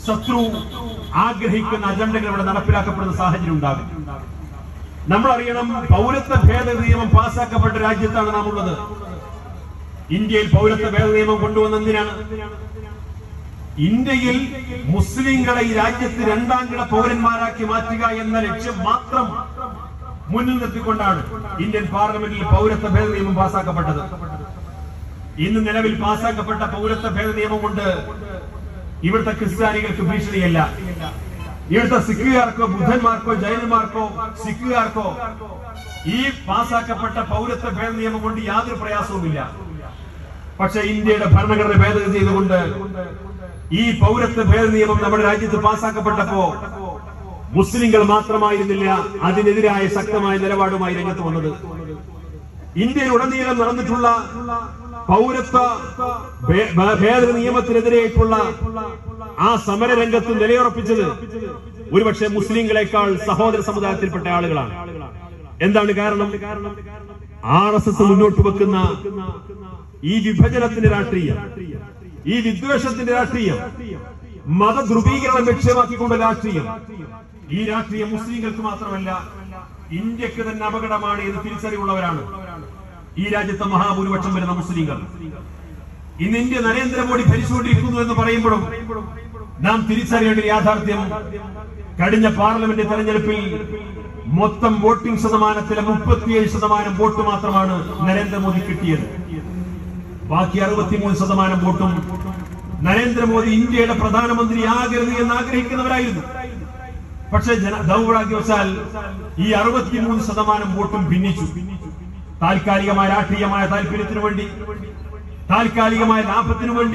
ശത്രു ആഗ്രഹിക്കുന്ന അജണ്ടകൾ ഇവിടെ നടപ്പിലാക്കപ്പെടുന്ന സാഹചര്യം ഉണ്ടാകും നമ്മൾ അറിയണം പൗരത്വ ഭേദഗതി നിയമം പാസ്സാക്കപ്പെട്ട രാജ്യത്താണ് നാം ഉള്ളത് ഇന്ത്യയിൽ പൗരത്വ ഭേദഗതി നിയമം കൊണ്ടുവന്ന എന്തിനാണ് ഇന്ത്യയിൽ മുസ്ലിങ്ങളെ ഈ രാജ്യത്ത് രണ്ടാം കിട പൗരന്മാരാക്കി മാറ്റുക എന്ന ലക്ഷ്യം മാത്രം മുന്നിൽ നിർത്തിക്കൊണ്ടാണ് ഇന്ത്യൻ പാർലമെന്റിൽ പൗരത്വ ഭേദഗതി നിയമം പാസ്സാക്കപ്പെട്ടത് ഇന്ന് നിലവിൽ പാസ്സാക്കപ്പെട്ട പൗരത്വ ഭേദഗതി നിയമം കൊണ്ട് ഇവിടുത്തെ ക്രിസ്ത്യാനികൾക്ക് ഭീഷണിയല്ല ഇവിടുത്തെ സിഖുകാർക്കോ ബുദ്ധന്മാർക്കോ ജൈനന്മാർക്കോ സിഖുകാർക്കോ ഈ പാസ്സാക്കപ്പെട്ട പൗരത്വ ഭേദ നിയമം കൊണ്ട് യാതൊരു പ്രയാസവുമില്ല പക്ഷെ ഇന്ത്യയുടെ ഭരണഘടന ഭേദഗതി ചെയ്തുകൊണ്ട് ഈ പൗരത്വ ഭേദ നിയമം നമ്മുടെ രാജ്യത്ത് പാസ്സാക്കപ്പെട്ടപ്പോ മുസ്ലിങ്ങൾ മാത്രമായിരുന്നില്ല അതിനെതിരായ ശക്തമായ നിലപാടുമായി രംഗത്ത് വന്നത് ഇന്ത്യയിൽ ഉടനീളം നടന്നിട്ടുള്ള പൗരത്വ ഭേ- ഭേ- ഭേദഗതി നിയമത്തിനെതിരെയായിട്ടുള്ള ആ സമരരംഗത്ത് നിലയുറപ്പിച്ചത് ഒരുപക്ഷെ മുസ്ലിങ്ങളെക്കാൾ സഹോദര സമുദായത്തിൽപ്പെട്ട ആളുകളാണ് എന്താണ് കാരണം ആർ എസ് എസ് മുന്നോട്ട് വെക്കുന്ന ഈ വിഭജനത്തിന്റെ രാഷ്ട്രീയം ഈ വിദ്വേഷത്തിന്റെ രാഷ്ട്രീയം മതധ്രുവീകരണം ലക്ഷ്യമാക്കിക്കൊണ്ട രാഷ്ട്രീയം ഈ രാഷ്ട്രീയം മുസ്ലിങ്ങൾക്ക് മാത്രമല്ല ഇന്ത്യക്ക് തന്നെ അപകടമാണ് എന്ന് തിരിച്ചറിവുള്ളവരാണ് ഈ രാജ്യത്തെ മഹാഭൂരിപക്ഷം വരുന്ന മുസ്ലിങ്ങൾ ഇന്ന് ഇന്ത്യ നരേന്ദ്രമോദി ഭരിച്ചുകൊണ്ടിരിക്കുന്നു എന്ന് പറയുമ്പോഴും നാം തിരിച്ചറിയേണ്ട ഒരു യാഥാർത്ഥ്യം കഴിഞ്ഞ പാർലമെന്റ് തെരഞ്ഞെടുപ്പിൽ മൊത്തം വോട്ടിംഗ് ശതമാനത്തിലെ മുപ്പത്തിയേഴ് ശതമാനം വോട്ട് മാത്രമാണ് നരേന്ദ്രമോദി കിട്ടിയത് ബാക്കി അറുപത്തിമൂന്ന് ശതമാനം വോട്ടും നരേന്ദ്രമോദി ഇന്ത്യയുടെ പ്രധാനമന്ത്രി ആകരുത് എന്ന് ആഗ്രഹിക്കുന്നവരായിരുന്നു പക്ഷേ ജന ദൗർഭാഗ്യവശാൽ ഈ അറുപത്തിമൂന്ന് ശതമാനം വോട്ടും ഭിന്നിച്ചു താൽക്കാലികമായ രാഷ്ട്രീയമായ താല്പര്യത്തിനു വേണ്ടി താൽക്കാലികമായ ലാഭത്തിനു വേണ്ടി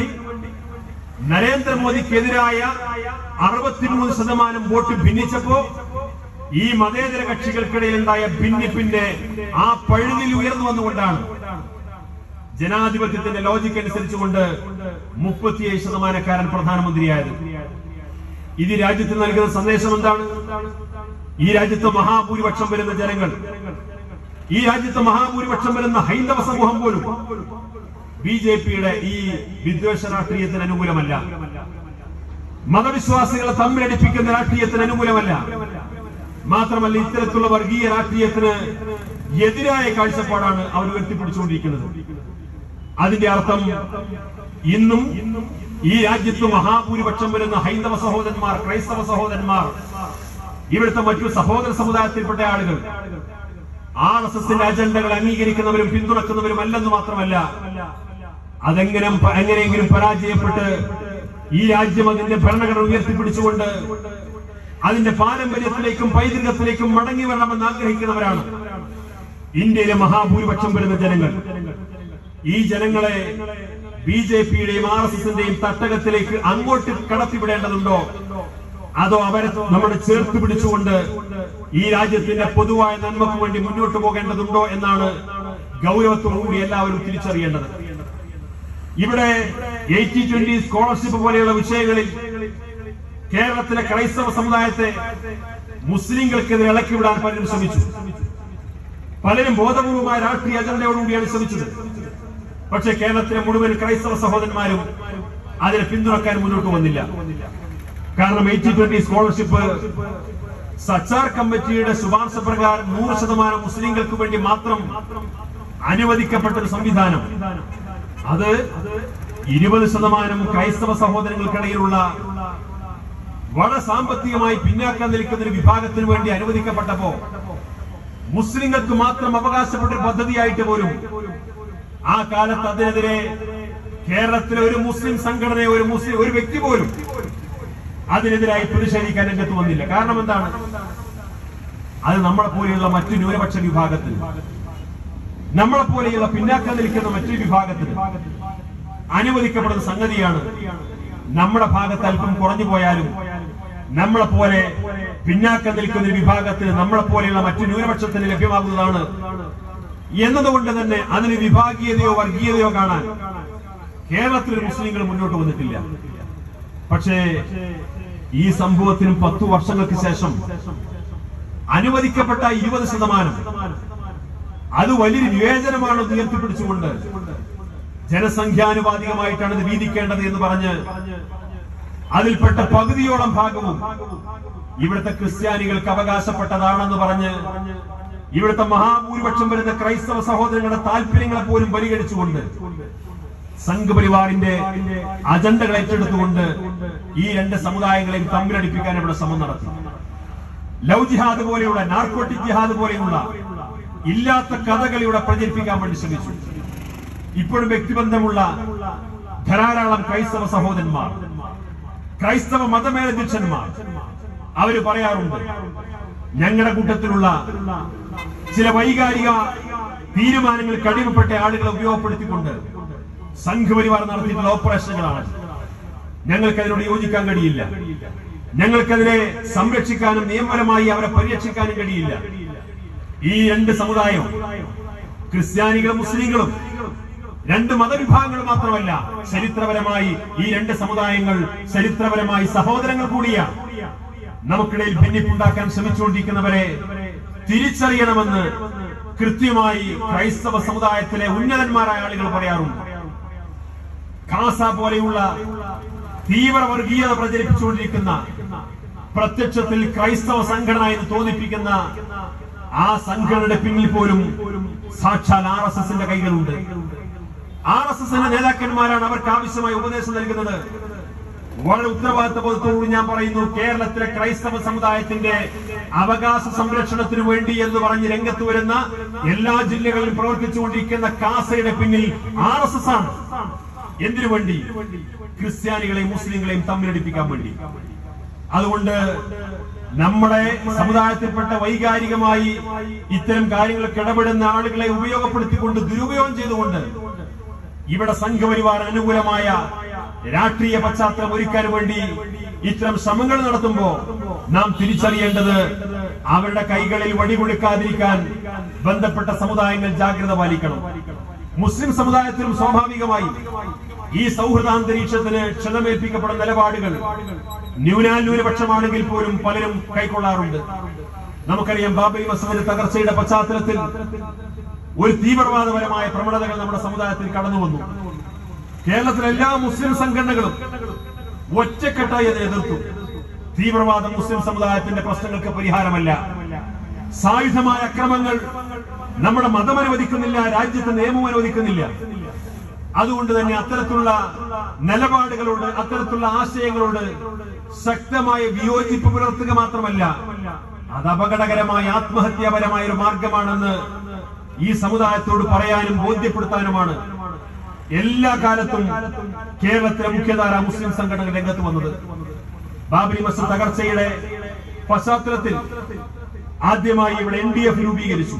നരേന്ദ്രമോദിക്കെതിരായ അറുപത്തിമൂന്ന് ശതമാനം വോട്ട് ഭിന്നിച്ചപ്പോ ഈ മതേതര കക്ഷികൾക്കിടയിൽ ഉണ്ടായ ഭിന്നിപ്പിന്റെ ആ പഴുതിൽ ഉയർന്നു വന്നുകൊണ്ടാണ് ജനാധിപത്യത്തിന്റെ ലോജിക്ക് അനുസരിച്ചുകൊണ്ട് മുപ്പത്തിയേഴ് ശതമാനക്കാരൻ പ്രധാനമന്ത്രിയായത് ഇത് ഈ രാജ്യത്ത് നൽകുന്ന സന്ദേശം എന്താണ് ഈ രാജ്യത്ത് മഹാഭൂരിപക്ഷം വരുന്ന ജനങ്ങൾ ഈ രാജ്യത്ത് മഹാഭൂരിപക്ഷം വരുന്ന ഹൈന്ദവ സമൂഹം പോലും ബി ജെ പിയുടെ ഈ വിദ്വേഷ രാഷ്ട്രീയത്തിന് അനുകൂലമല്ല മതവിശ്വാസികളെ തമ്മിലടിപ്പിക്കുന്ന രാഷ്ട്രീയത്തിന് അനുകൂലമല്ല മാത്രമല്ല ഇത്തരത്തിലുള്ള വർഗീയ രാഷ്ട്രീയത്തിന് എതിരായ കാഴ്ചപ്പാടാണ് അവർ ഉയർത്തിപ്പിടിച്ചുകൊണ്ടിരിക്കുന്നത് അതിന്റെ അർത്ഥം ഇന്നും ഈ രാജ്യത്ത് മഹാഭൂരിപക്ഷം വരുന്ന ഹൈന്ദവ സഹോദരന്മാർ ക്രൈസ്തവ സഹോദരന്മാർ ഇവിടുത്തെ മറ്റു സഹോദര സമുദായത്തിൽപ്പെട്ട ആളുകൾ ആർ എസ് എസിന്റെ അജണ്ടകൾ അംഗീകരിക്കുന്നവരും പിന്തുണക്കുന്നവരും അല്ലെന്ന് മാത്രമല്ല അതെങ്ങനെ എങ്ങനെയെങ്കിലും പരാജയപ്പെട്ട് ഈ രാജ്യം അതിന്റെ ഭരണഘടന ഉയർത്തിപ്പിടിച്ചുകൊണ്ട് അതിന്റെ പാരമ്പര്യത്തിലേക്കും പൈതൃകത്തിലേക്കും മടങ്ങി വരണമെന്ന് ആഗ്രഹിക്കുന്നവരാണ് ഇന്ത്യയിലെ മഹാഭൂരിപക്ഷം വരുന്ന ജനങ്ങൾ ഈ ജനങ്ങളെ ബി ജെ പിയുടെയും ആർ എസ് എസിന്റെയും തട്ടകത്തിലേക്ക് അങ്ങോട്ട് കടത്തിവിടേണ്ടതുണ്ടോ അതോ അവരെ നമ്മുടെ ചേർത്ത് പിടിച്ചുകൊണ്ട് ഈ രാജ്യത്തിന്റെ പൊതുവായ നന്മക്ക് വേണ്ടി മുന്നോട്ട് പോകേണ്ടതുണ്ടോ എന്നാണ് ഗൗരവത്തോടുകൂടി എല്ലാവരും തിരിച്ചറിയേണ്ടത് ഇവിടെ എയ്റ്റി ട്വന്റി സ്കോളർഷിപ്പ് പോലെയുള്ള വിഷയങ്ങളിൽ കേരളത്തിലെ ക്രൈസ്തവ സമുദായത്തെ മുസ്ലിങ്ങൾക്കെതിരെ ഇളക്കിവിടാൻ പലരും ശ്രമിച്ചു പലരും ബോധപൂർവമായ രാഷ്ട്രീയ അജണ്ടയോടുകൂടിയാണ് ശ്രമിച്ചത് പക്ഷേ കേരളത്തിലെ മുഴുവൻ ക്രൈസ്തവ സഹോദരന്മാരും അതിനെ പിന്തുണക്കാൻ മുന്നോട്ട് വന്നില്ല കാരണം എയ്റ്റി ട്വന്റി സ്കോളർഷിപ്പ് സച്ചാർ കമ്മിറ്റിയുടെ ശുപാർശ പ്രകാരം നൂറ് ശതമാനം മുസ്ലിങ്ങൾക്ക് വേണ്ടി മാത്രം അനുവദിക്കപ്പെട്ട ഒരു സംവിധാനം അത് ഇരുപത് ശതമാനം ക്രൈസ്തവ സഹോദരങ്ങൾക്കിടയിലുള്ള വളരെ സാമ്പത്തികമായി പിന്നാക്കം നിൽക്കുന്ന ഒരു വിഭാഗത്തിന് വേണ്ടി അനുവദിക്കപ്പെട്ടപ്പോ മുസ്ലിങ്ങൾക്ക് മാത്രം അവകാശപ്പെട്ട ഒരു പദ്ധതിയായിട്ട് പോലും ആ കാലത്ത് അതിനെതിരെ കേരളത്തിലെ ഒരു മുസ്ലിം സംഘടനയോ ഒരു മുസ്ലിം ഒരു വ്യക്തി പോലും അതിനെതിരായി പ്രതിഷേധിക്കാൻ രംഗത്ത് വന്നില്ല കാരണം എന്താണ് അത് നമ്മളെ പോലെയുള്ള മറ്റു ന്യൂനപക്ഷ വിഭാഗത്തിൽ നമ്മളെ പോലെയുള്ള പിന്നാക്കം നിൽക്കുന്ന മറ്റൊരു വിഭാഗത്തിൽ അനുവദിക്കപ്പെടുന്ന സംഗതിയാണ് നമ്മുടെ ഭാഗത്ത് അല്പം കുറഞ്ഞു പോയാലും നമ്മളെ പോലെ പിന്നാക്കം നിൽക്കുന്ന ഒരു വിഭാഗത്തിന് നമ്മളെ പോലെയുള്ള മറ്റു ന്യൂനപക്ഷത്തിന് ലഭ്യമാകുന്നതാണ് എന്നതുകൊണ്ട് തന്നെ അതിന് വിഭാഗീയതയോ വർഗീയതയോ കാണാൻ കേരളത്തിലെ മുസ്ലിങ്ങൾ മുന്നോട്ട് വന്നിട്ടില്ല പക്ഷേ ഈ സംഭവത്തിനും പത്തു വർഷങ്ങൾക്ക് ശേഷം അനുവദിക്കപ്പെട്ട ഇരുപത് ശതമാനം അത് വലിയൊരു വിവേചനമാണ് ഉയർത്തിപ്പിടിച്ചുകൊണ്ട് ജനസംഖ്യാനുപാതികമായിട്ടാണ് ഇത് വീതിക്കേണ്ടത് എന്ന് പറഞ്ഞ് അതിൽപ്പെട്ട പകുതിയോളം ഭാഗവും ഇവിടുത്തെ ക്രിസ്ത്യാനികൾക്ക് അവകാശപ്പെട്ടതാണെന്ന് പറഞ്ഞ് ഇവിടുത്തെ മഹാഭൂരിപക്ഷം വരുന്ന ക്രൈസ്തവ സഹോദരങ്ങളുടെ താല്പര്യങ്ങളെ പോലും പരിഗണിച്ചുകൊണ്ട് സംഘപരിവാറിന്റെ അജണ്ടകൾ ഏറ്റെടുത്തുകൊണ്ട് ഈ രണ്ട് സമുദായങ്ങളെയും തമ്മിലടിപ്പിക്കാൻ ഇവിടെ ശ്രമം നടത്തി ലവ് ജിഹാദ് പോലെയുള്ള നാർക്കോട്ടിക് ജിഹാദ് പോലെയുള്ള ഇല്ലാത്ത കഥകൾ ഇവിടെ പ്രചരിപ്പിക്കാൻ വേണ്ടി ശ്രമിച്ചു ഇപ്പോഴും വ്യക്തിബന്ധമുള്ള ധാരാളം ക്രൈസ്തവ സഹോദരന്മാർ ക്രൈസ്തവ മതമേലധ്യക്ഷന്മാർ അവര് പറയാറുണ്ട് ഞങ്ങളുടെ കൂട്ടത്തിലുള്ള ചില വൈകാരിക തീരുമാനങ്ങൾ കഴിവപ്പെട്ട ആളുകളെ ഉപയോഗപ്പെടുത്തിക്കൊണ്ട് സംഘപരിവാർ നടത്തിയിട്ടുള്ള ഓപ്പറേഷനുകളാണ് ഞങ്ങൾക്ക് അതിനോട് യോജിക്കാൻ കഴിയില്ല ഞങ്ങൾക്കതിനെ സംരക്ഷിക്കാനും നിയമപരമായി അവരെ പരിരക്ഷിക്കാനും കഴിയില്ല ഈ രണ്ട് സമുദായം ക്രിസ്ത്യാനികളും മുസ്ലിങ്ങളും രണ്ട് മതവിഭാഗങ്ങൾ മാത്രമല്ല ചരിത്രപരമായി ഈ രണ്ട് സമുദായങ്ങൾ ചരിത്രപരമായി സഹോദരങ്ങൾ കൂടിയാണ് നമുക്കിടയിൽ ഭിന്നിപ്പുണ്ടാക്കാൻ ശ്രമിച്ചുകൊണ്ടിരിക്കുന്നവരെ തിരിച്ചറിയണമെന്ന് കൃത്യമായി ക്രൈസ്തവ സമുദായത്തിലെ ഉന്നതന്മാരായ ആളുകൾ പറയാറുണ്ട് ഖാസ പോലെയുള്ള തീവ്ര വർഗീയത പ്രചരിപ്പിച്ചുകൊണ്ടിരിക്കുന്ന പ്രത്യക്ഷത്തിൽ ക്രൈസ്തവ സംഘടന എന്ന് തോന്നിപ്പിക്കുന്ന ആ സംഘടനയുടെ പിന്നിൽ പോലും സാക്ഷാൽ ആർ എസ് എസിന്റെ കൈകളുണ്ട് ആർ എസ് എസിന്റെ നേതാക്കന്മാരാണ് അവർക്ക് ആവശ്യമായ ഉപദേശം നൽകുന്നത് വളരെ ഉത്തരവാദിത്ത ബോധത്തോടുകൂടി ഞാൻ പറയുന്നു കേരളത്തിലെ ക്രൈസ്തവ സമുദായത്തിന്റെ അവകാശ സംരക്ഷണത്തിനു വേണ്ടി എന്ന് പറഞ്ഞ് രംഗത്ത് വരുന്ന എല്ലാ ജില്ലകളിലും പ്രവർത്തിച്ചുകൊണ്ടിരിക്കുന്ന കാസയുടെ പിന്നിൽ ആർ എസ് എസ് ആണ് എന്തിനു വേണ്ടി ക്രിസ്ത്യാനികളെയും മുസ്ലിങ്ങളെയും തമ്മിലടിപ്പിക്കാൻ വേണ്ടി അതുകൊണ്ട് നമ്മുടെ സമുദായത്തിൽപ്പെട്ട വൈകാരികമായി ഇത്തരം കാര്യങ്ങൾക്ക് ഇടപെടുന്ന ആളുകളെ ഉപയോഗപ്പെടുത്തിക്കൊണ്ട് ദുരുപയോഗം ചെയ്തുകൊണ്ട് ഇവിടെ സംഘപരിവാർ അനുകൂലമായ രാഷ്ട്രീയ പശ്ചാത്തലം ഒരുക്കാൻ വേണ്ടി ഇത്തരം ശ്രമങ്ങൾ നടത്തുമ്പോ നാം തിരിച്ചറിയേണ്ടത് അവരുടെ കൈകളിൽ വടികൊടുക്കാതിരിക്കാൻ ബന്ധപ്പെട്ട സമുദായങ്ങൾ ജാഗ്രത പാലിക്കണം മുസ്ലിം സമുദായത്തിലും സ്വാഭാവികമായി ഈ സൗഹൃദാന്തരീക്ഷത്തിന് ക്ഷതമേൽപ്പിക്കപ്പെടുന്ന നിലപാടുകൾ ന്യൂനാന്യൂനപക്ഷമാണെങ്കിൽ പോലും പലരും കൈക്കൊള്ളാറുണ്ട് നമുക്കറിയാം ബാബരി മസൂദിന്റെ തകർച്ചയുടെ പശ്ചാത്തലത്തിൽ ഒരു തീവ്രവാദപരമായ പ്രവണതകൾ നമ്മുടെ സമുദായത്തിൽ കടന്നു വന്നു കേരളത്തിലെ എല്ലാ മുസ്ലിം സംഘടനകളും ഒറ്റക്കെട്ടായി അതിനെ എതിർത്തു തീവ്രവാദം മുസ്ലിം സമുദായത്തിന്റെ പ്രശ്നങ്ങൾക്ക് പരിഹാരമല്ല സായുധമായ അക്രമങ്ങൾ നമ്മുടെ മതം അനുവദിക്കുന്നില്ല രാജ്യത്തെ നിയമം അനുവദിക്കുന്നില്ല അതുകൊണ്ട് തന്നെ അത്തരത്തിലുള്ള നിലപാടുകളോട് അത്തരത്തിലുള്ള ആശയങ്ങളോട് ശക്തമായ വിയോജിപ്പ് പുലർത്തുക മാത്രമല്ല അത് അപകടകരമായ ആത്മഹത്യാപരമായ ഒരു മാർഗമാണെന്ന് ഈ സമുദായത്തോട് പറയാനും ബോധ്യപ്പെടുത്താനുമാണ് എല്ലാ കാലത്തും കേരളത്തിലെ മുഖ്യധാര മുസ്ലിം സംഘടനകൾ രംഗത്ത് വന്നത് ബാബരി മസ്ജിദ് തകർച്ചയുടെ പശ്ചാത്തലത്തിൽ ആദ്യമായി ഇവിടെ എൻ ഡി എഫ് രൂപീകരിച്ചു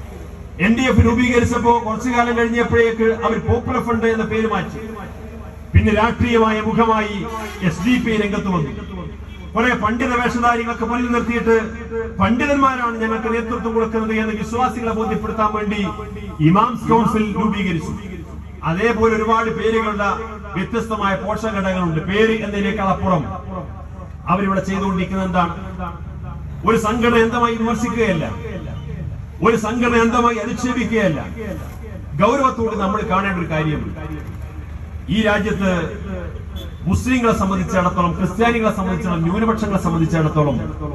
എൻ ഡി എഫ് രൂപീകരിച്ചപ്പോ കുറച്ചു കാലം കഴിഞ്ഞപ്പോഴേക്ക് അവർ പോപ്പുലർ ഫണ്ട് എന്ന പേര് മാറ്റി പിന്നെ രാഷ്ട്രീയമായ മുഖമായി എസ് ഡി പി രംഗത്ത് വന്നു കുറെ പണ്ഡിത വേഷധാരികളൊക്കെ മുന്നിൽ നിർത്തിയിട്ട് പണ്ഡിതന്മാരാണ് ഞങ്ങൾക്ക് നേതൃത്വം കൊടുക്കുന്നത് എന്ന് വിശ്വാസികളെ ബോധ്യപ്പെടുത്താൻ വേണ്ടി ഇമാംസ് കൗൺസിൽ രൂപീകരിച്ചു അതേപോലെ ഒരുപാട് പേരുകളുടെ വ്യത്യസ്തമായ പോഷകഘടകങ്ങളുണ്ട് പേര് എന്നതിനേക്കാൾ അപ്പുറം അവരിവിടെ ചെയ്തുകൊണ്ടിരിക്കുന്നത് എന്താണ് ഒരു സംഘടന എന്തമായി വിമർശിക്കുകയല്ല ഒരു സംഘടന എന്തമായി അധിക്ഷേപിക്കുകയല്ല ഗൗരവത്തോട് നമ്മൾ കാണേണ്ട ഒരു കാര്യമുണ്ട് ഈ രാജ്യത്ത് മുസ്ലിങ്ങളെ സംബന്ധിച്ചിടത്തോളം ക്രിസ്ത്യാനികളെ സംബന്ധിച്ചിടത്തോളം ന്യൂനപക്ഷങ്ങളെ സംബന്ധിച്ചിടത്തോളം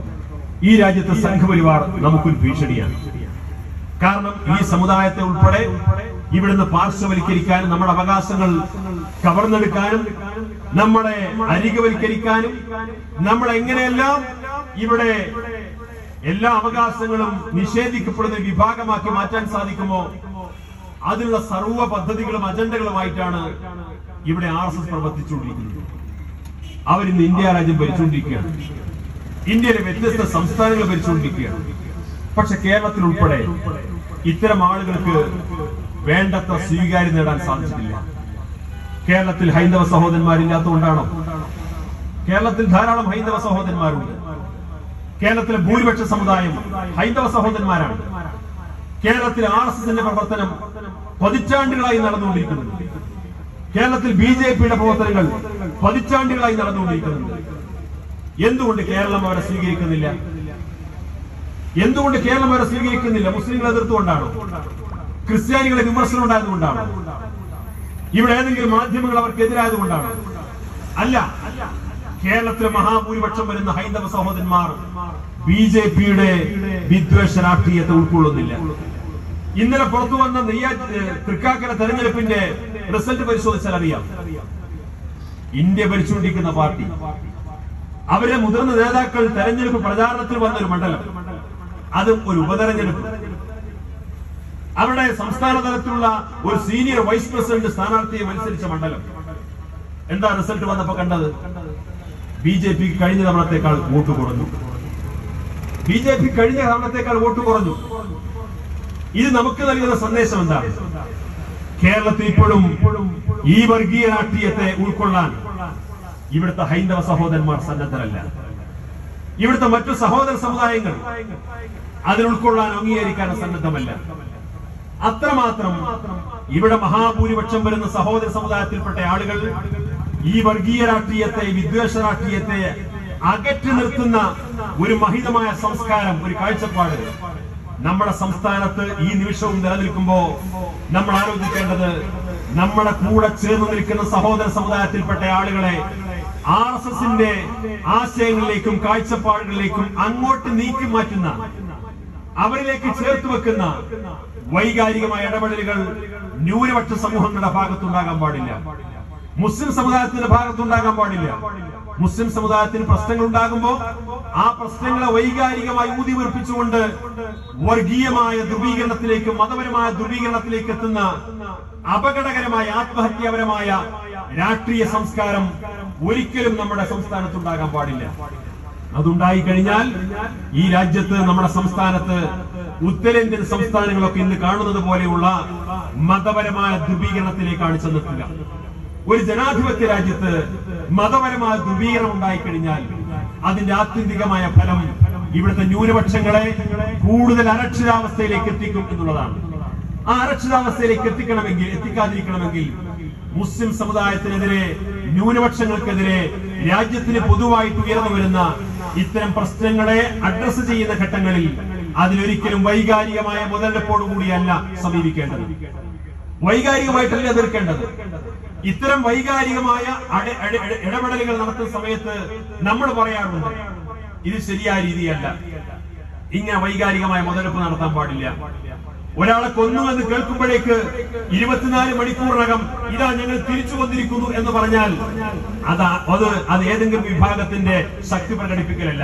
ഈ രാജ്യത്തെ സംഘപരിവാർ നമുക്കൊരു ഭീഷണിയാണ് കാരണം ഈ സമുദായത്തെ ഉൾപ്പെടെ ഇവിടുന്ന് പാർശ്വവൽക്കരിക്കാനും നമ്മുടെ അവകാശങ്ങൾ കവർന്നെടുക്കാനും നമ്മളെ അരികവൽക്കരിക്കാനും നമ്മൾ എങ്ങനെയെല്ലാം ഇവിടെ എല്ലാ അവകാശങ്ങളും നിഷേധിക്കപ്പെടുന്ന ഒരു വിഭാഗമാക്കി മാറ്റാൻ സാധിക്കുമോ അതിനുള്ള സർവ്വ പദ്ധതികളും അജണ്ടകളുമായിട്ടാണ് ഇവിടെ ആർ എസ് എസ് പ്രവർത്തിച്ചുകൊണ്ടിരിക്കുന്നത് അവരിന്ന് ഇന്ത്യ രാജ്യം ഭരിച്ചുകൊണ്ടിരിക്കുകയാണ് ഇന്ത്യയിലെ വ്യത്യസ്ത സംസ്ഥാനങ്ങൾ ഭരിച്ചുകൊണ്ടിരിക്കുകയാണ് പക്ഷെ കേരളത്തിൽ ഉൾപ്പെടെ ഇത്തരം ആളുകൾക്ക് വേണ്ടത്ര സ്വീകാര്യത നേടാൻ സാധിച്ചിട്ടില്ല കേരളത്തിൽ ഹൈന്ദവ സഹോദരന്മാരില്ലാത്തതുകൊണ്ടാണോ കേരളത്തിൽ ധാരാളം ഹൈന്ദവ സഹോദരന്മാരുണ്ട് കേരളത്തിലെ ഭൂരിപക്ഷ സമുദായം ഹൈന്ദവ സഹോദരന്മാരാണ് കേരളത്തിൽ ആർ എസ് എസിന്റെ പ്രവർത്തനം പതിറ്റാണ്ടുകളായി നടന്നുകൊണ്ടിരിക്കുന്നുണ്ട് കേരളത്തിൽ ബി ജെ പിയുടെ പ്രവർത്തനങ്ങൾ പതിറ്റാണ്ടുകളായി നടന്നുകൊണ്ടിരിക്കുന്നുണ്ട് എന്തുകൊണ്ട് കേരളം അവരെ സ്വീകരിക്കുന്നില്ല എന്തുകൊണ്ട് കേരളം അവരെ സ്വീകരിക്കുന്നില്ല മുസ്ലിങ്ങളെ എതിർത്തുകൊണ്ടാണോ ക്രിസ്ത്യാനികളെ വിമർശനം ഉണ്ടായതുകൊണ്ടാണോ ഇവിടെ ഏതെങ്കിലും മാധ്യമങ്ങൾ അവർക്ക് എതിരായതുകൊണ്ടാണോ അല്ല കേരളത്തിലെ മഹാഭൂരിപക്ഷം വരുന്ന ഹൈന്ദവ സഹോദരന്മാർ ബി ജെ പിയുടെ വിദ്വേഷ രാഷ്ട്രീയത്തെ ഉൾക്കൊള്ളുന്നില്ല ഇന്നലെ പുറത്തു വന്ന നെയ്യാ തൃക്കാക്കര തെരഞ്ഞെടുപ്പിന്റെ റിസൾട്ട് പരിശോധിച്ചാൽ അറിയാം ഇന്ത്യ ഭരിച്ചുകൊണ്ടിരിക്കുന്ന പാർട്ടി അവരെ മുതിർന്ന നേതാക്കൾ തെരഞ്ഞെടുപ്പ് പ്രചാരണത്തിൽ വന്ന ഒരു മണ്ഡലം അതും ഒരു ഉപതെരഞ്ഞെടുപ്പ് അവിടെ സംസ്ഥാന തലത്തിലുള്ള ഒരു സീനിയർ വൈസ് പ്രസിഡന്റ് സ്ഥാനാർത്ഥിയെ മത്സരിച്ച മണ്ഡലം എന്താ റിസൾട്ട് വന്നപ്പോ കണ്ടത് ബി ജെ പി കഴിഞ്ഞ തവണത്തേക്കാൾ വോട്ട് കുറഞ്ഞു ബി ജെ പി കഴിഞ്ഞ തവണത്തേക്കാൾ വോട്ട് കുറഞ്ഞു ഇത് നമുക്ക് നൽകുന്ന സന്ദേശം എന്താണ് കേരളത്തിൽ ഇപ്പോഴും ഈ വർഗീയ രാഷ്ട്രീയത്തെ ഉൾക്കൊള്ളാൻ ഇവിടുത്തെ ഹൈന്ദവ സഹോദരന്മാർ സന്നദ്ധരല്ല ഇവിടുത്തെ മറ്റു സഹോദര സമുദായങ്ങൾ അതിൽ ഉൾക്കൊള്ളാൻ അംഗീകരിക്കാൻ സന്നദ്ധമല്ല അത്രമാത്രം ഇവിടെ മഹാഭൂരിപക്ഷം വരുന്ന സഹോദര സമുദായത്തിൽപ്പെട്ട ആളുകൾ ഈ വർഗീയ രാഷ്ട്രീയത്തെ വിദ്വേഷ രാഷ്ട്രീയത്തെ അകറ്റി നിർത്തുന്ന ഒരു മഹിതമായ സംസ്കാരം ഒരു കാഴ്ചപ്പാട് നമ്മുടെ സംസ്ഥാനത്ത് ഈ നിമിഷവും നിലനിൽക്കുമ്പോ നമ്മൾ ആലോചിക്കേണ്ടത് നമ്മുടെ കൂടെ ചേർന്ന് നിൽക്കുന്ന സഹോദര സമുദായത്തിൽപ്പെട്ട ആളുകളെ ആർ എസ് എസിന്റെ ആശയങ്ങളിലേക്കും കാഴ്ചപ്പാടുകളിലേക്കും അങ്ങോട്ട് നീക്കി മാറ്റുന്ന അവരിലേക്ക് ചേർത്ത് വെക്കുന്ന വൈകാരികമായ ഇടപെടലുകൾ ന്യൂനപക്ഷ സമൂഹങ്ങളുടെ ഭാഗത്തുണ്ടാകാൻ പാടില്ല മുസ്ലിം സമുദായത്തിന്റെ ഭാഗത്തുണ്ടാകാൻ പാടില്ല മുസ്ലിം സമുദായത്തിന് പ്രശ്നങ്ങൾ ഉണ്ടാകുമ്പോൾ ആ പ്രശ്നങ്ങളെ വൈകാരികമായി ഊതി വീർപ്പിച്ചുകൊണ്ട് വർഗീയമായ ധ്രുവീകരണത്തിലേക്ക് മതപരമായ ധ്രുവീകരണത്തിലേക്ക് എത്തുന്ന അപകടകരമായ ആത്മഹത്യാപരമായ രാഷ്ട്രീയ സംസ്കാരം ഒരിക്കലും നമ്മുടെ സംസ്ഥാനത്തുണ്ടാകാൻ പാടില്ല അതുണ്ടായി കഴിഞ്ഞാൽ ഈ രാജ്യത്ത് നമ്മുടെ സംസ്ഥാനത്ത് ഉത്തരേന്ത്യൻ സംസ്ഥാനങ്ങളൊക്കെ ഇന്ന് കാണുന്നത് പോലെയുള്ള മതപരമായ ധ്രുവീകരണത്തിലേക്കാണ് ചെന്നെത്തുക ഒരു ജനാധിപത്യ രാജ്യത്ത് മതപരമായ ധ്രുവീകരണം ഉണ്ടായിക്കഴിഞ്ഞാൽ അതിന്റെ ആത്യന്തികമായ ഫലം ഇവിടുത്തെ ന്യൂനപക്ഷങ്ങളെ കൂടുതൽ അരക്ഷിതാവസ്ഥയിലേക്ക് എത്തിക്കും എന്നുള്ളതാണ് ആ അരക്ഷിതാവസ്ഥയിലേക്ക് എത്തിക്കണമെങ്കിൽ എത്തിക്കാതിരിക്കണമെങ്കിൽ മുസ്ലിം സമുദായത്തിനെതിരെ ന്യൂനപക്ഷങ്ങൾക്കെതിരെ രാജ്യത്തിന് പൊതുവായിട്ട് ഉയർന്നു വരുന്ന ഇത്തരം പ്രശ്നങ്ങളെ അഡ്രസ് ചെയ്യുന്ന ഘട്ടങ്ങളിൽ അതിലൊരിക്കലും വൈകാരികമായ മുതലെടുപ്പോടുകൂടിയല്ല സമീപിക്കേണ്ടത് വൈകാരികമായിട്ടല്ല എതിർക്കേണ്ടത് ഇത്തരം വൈകാരികമായ അട- അട- അട- ഇടപെടലുകൾ നടത്തുന്ന സമയത്ത് നമ്മൾ പറയാറുണ്ട് ഇത് ശരിയായ രീതിയല്ല ഇങ്ങനെ വൈകാരികമായ മുതലെടുപ്പ് നടത്താൻ പാടില്ല ഒരാളെ കൊന്നു എന്ന് കേൾക്കുമ്പോഴേക്ക് ഇരുപത്തിനാല് മണിക്കൂറിനകം ഇതാ ഞങ്ങൾ തിരിച്ചു വന്നിരിക്കുന്നു എന്ന് പറഞ്ഞാൽ അതാ അത് അത് ഏതെങ്കിലും വിഭാഗത്തിന്റെ ശക്തി പ്രകടിപ്പിക്കലല്ല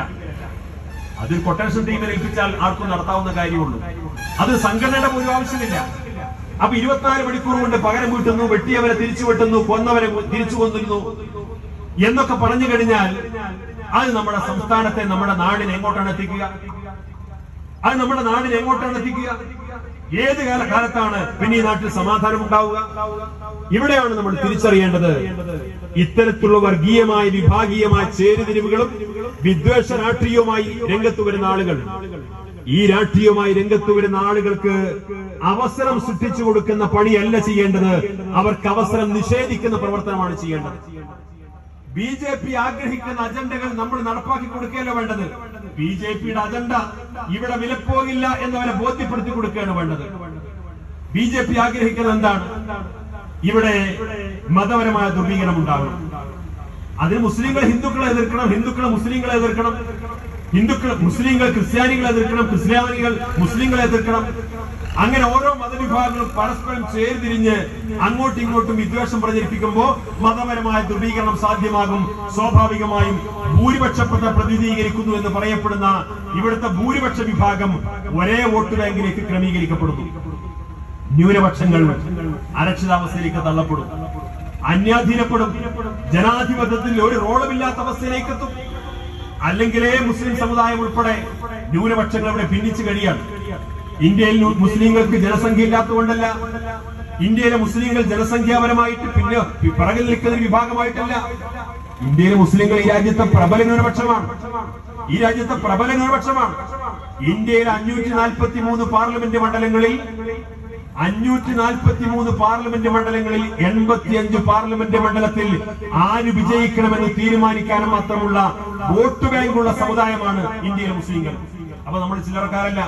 അത് കൊട്ടേഷൻ ടീമിനെ ഏൽപ്പിച്ചാൽ ആർക്കും നടത്താവുന്ന കാര്യമുള്ളൂ അത് സംഘടനയുടെ ഒരു ആവശ്യമില്ല അപ്പൊ ഇരുപത്തിനാല് മണിക്കൂർ കൊണ്ട് പകരം വീട്ടുന്നു വെട്ടിയവരെ തിരിച്ചു വെട്ടുന്നു കൊന്നവരെ തിരിച്ചു കൊന്നിരുന്നു എന്നൊക്കെ പറഞ്ഞു കഴിഞ്ഞാൽ അത് നമ്മുടെ സംസ്ഥാനത്തെ നമ്മുടെ നാടിനെ എങ്ങോട്ടാണ് എത്തിക്കുക അത് നമ്മുടെ നാടിനെ എങ്ങോട്ടാണ് എത്തിക്കുക ഏത് കാല കാലത്താണ് പിന്നെ ഈ നാട്ടിൽ സമാധാനം ഉണ്ടാവുക ഇവിടെയാണ് നമ്മൾ തിരിച്ചറിയേണ്ടത് ഇത്തരത്തിലുള്ള വർഗീയമായ വിഭാഗീയമായ ചേരുതിരിവുകളും വിദ്വേഷ രാഷ്ട്രീയവുമായി രംഗത്ത് വരുന്ന ആളുകൾ ഈ രാഷ്ട്രീയവുമായി രംഗത്ത് വരുന്ന ആളുകൾക്ക് അവസരം സൃഷ്ടിച്ചു കൊടുക്കുന്ന പണിയല്ല ചെയ്യേണ്ടത് അവർക്ക് അവസരം നിഷേധിക്കുന്ന പ്രവർത്തനമാണ് ചെയ്യേണ്ടത് ബി ജെ പി ആഗ്രഹിക്കുന്ന അജണ്ടകൾ നമ്മൾ നടപ്പാക്കി കൊടുക്കുകയല്ല വേണ്ടത് ബി ജെ പിയുടെ അജണ്ട ഇവിടെ വിലപ്പോകില്ല എന്നവരെ ബോധ്യപ്പെടുത്തി കൊടുക്കുകയാണ് വേണ്ടത് ബി ജെ പി ആഗ്രഹിക്കുന്നത് എന്താണ് ഇവിടെ മതപരമായ ധ്രുവീകരണം ഉണ്ടാകണം അതിന് മുസ്ലിങ്ങൾ ഹിന്ദുക്കളെ എതിർക്കണം ഹിന്ദുക്കൾ മുസ്ലിങ്ങളെ എതിർക്കണം ഹിന്ദുക്കൾ മുസ്ലിങ്ങൾ ക്രിസ്ത്യാനികളെ എതിർക്കണം ക്രിസ്ത്യാനികൾ മുസ്ലിങ്ങളെ എതിർക്കണം അങ്ങനെ ഓരോ മതവിഭാഗങ്ങളും പരസ്പരം ചേർതിരിഞ്ഞ് അങ്ങോട്ടും ഇങ്ങോട്ടും വിദ്വേഷം പ്രചരിപ്പിക്കുമ്പോൾ മതപരമായ ധ്രുവീകരണം സാധ്യമാകും സ്വാഭാവികമായും ഭൂരിപക്ഷപ്പെട്ട പ്രതിനിധീകരിക്കുന്നു എന്ന് പറയപ്പെടുന്ന ഇവിടുത്തെ ഭൂരിപക്ഷ വിഭാഗം ഒരേ വോട്ട് ബാങ്കിലേക്ക് ക്രമീകരിക്കപ്പെടുന്നു ന്യൂനപക്ഷങ്ങൾ അരക്ഷിതാവസ്ഥയിലേക്ക് തള്ളപ്പെടും അന്യാധീനപ്പെടും ജനാധിപത്യത്തിൽ ഒരു റോളുമില്ലാത്ത അവസ്ഥയിലേക്ക് എത്തും അല്ലെങ്കിലേ മുസ്ലിം സമുദായം ഉൾപ്പെടെ ന്യൂനപക്ഷങ്ങൾ അവിടെ ഭിന്നിച്ചു കഴിയാണ് ഇന്ത്യയിൽ നു- മുസ്ലിങ്ങൾക്ക് ജനസംഖ്യ ഇല്ലാത്തതുകൊണ്ടല്ല ഇന്ത്യയിലെ മുസ്ലിങ്ങൾ ജനസംഖ്യാപരമായിട്ട് പിന്നെ പിറകിൽ നിൽക്കുന്ന ഒരു വിഭാഗമായിട്ടല്ല ഇന്ത്യയിലെ മുസ്ലിങ്ങൾ ഈ രാജ്യത്തെ പ്രബല ന്യൂനപക്ഷമാണ് ഈ രാജ്യത്തെ പ്രബല ന്യൂനപക്ഷമാണ് ഇന്ത്യയിലെ അഞ്ഞൂറ്റി നാൽപ്പത്തി മൂന്ന് പാർലമെന്റ് മണ്ഡലങ്ങളിൽ അഞ്ഞൂറ്റി നാൽപ്പത്തി മൂന്ന് പാർലമെന്റ് മണ്ഡലങ്ങളിൽ എൺപത്തിയഞ്ച് പാർലമെന്റ് മണ്ഡലത്തിൽ ആര് വിജയിക്കണമെന്ന് തീരുമാനിക്കാനും മാത്രമുള്ള വോട്ട് ബാങ്കുള്ള സമുദായമാണ് ഇന്ത്യയിലെ മുസ്ലിങ്ങൾ അപ്പൊ നമ്മൾ ചില്ലറക്കാരല്ല